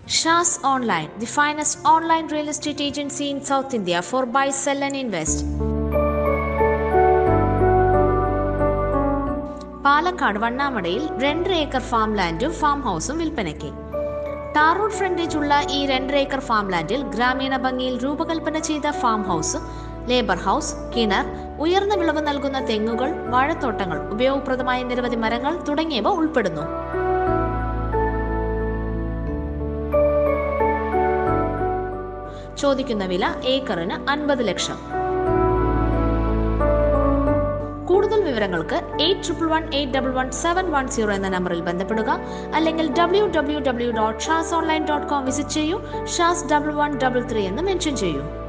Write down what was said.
Shah's Online, the finest online real estate agency in South India for buy, sell, and invest. Palakkad വണ്ണാമടയിൽ രണ്ടര acre farm ലാൻഡും farm ഹൗസും വിൽപ്പനയ്ക്ക് tar road frontage ഉള്ള ഈ രണ്ടര ഏക്കർ ഫാം ലാൻഡിൽ ഗ്രാമീണ ഭംഗിയിൽ രൂപകൽപ്പന ചെയ്ത ഫാം ഹൗസ് ലേബർ ഹൗസ് കിണർ ഉയർന്ന വിളവ് നൽകുന്ന തെങ്ങുകൾ വാഴത്തോട്ടങ്ങൾ ഉപയോഗപ്രദമായ നിരവധി മരങ്ങൾ തുടങ്ങിയവ ഉൾപ്പെടുന്നു ചോദിക്കുന്ന വില ഏക്കറിന് അൻപത് ലക്ഷം കൂടുതൽ വിവരങ്ങൾക്ക് eight triple one eight double one seven one zero എന്ന നമ്പറിൽ ബന്ധപ്പെടുക അല്ലെങ്കിൽ W W W dot Shaz online dot com visit ചെയ്യൂ Shaz double one double three എന്ന് മെൻഷൻ ചെയ്യൂ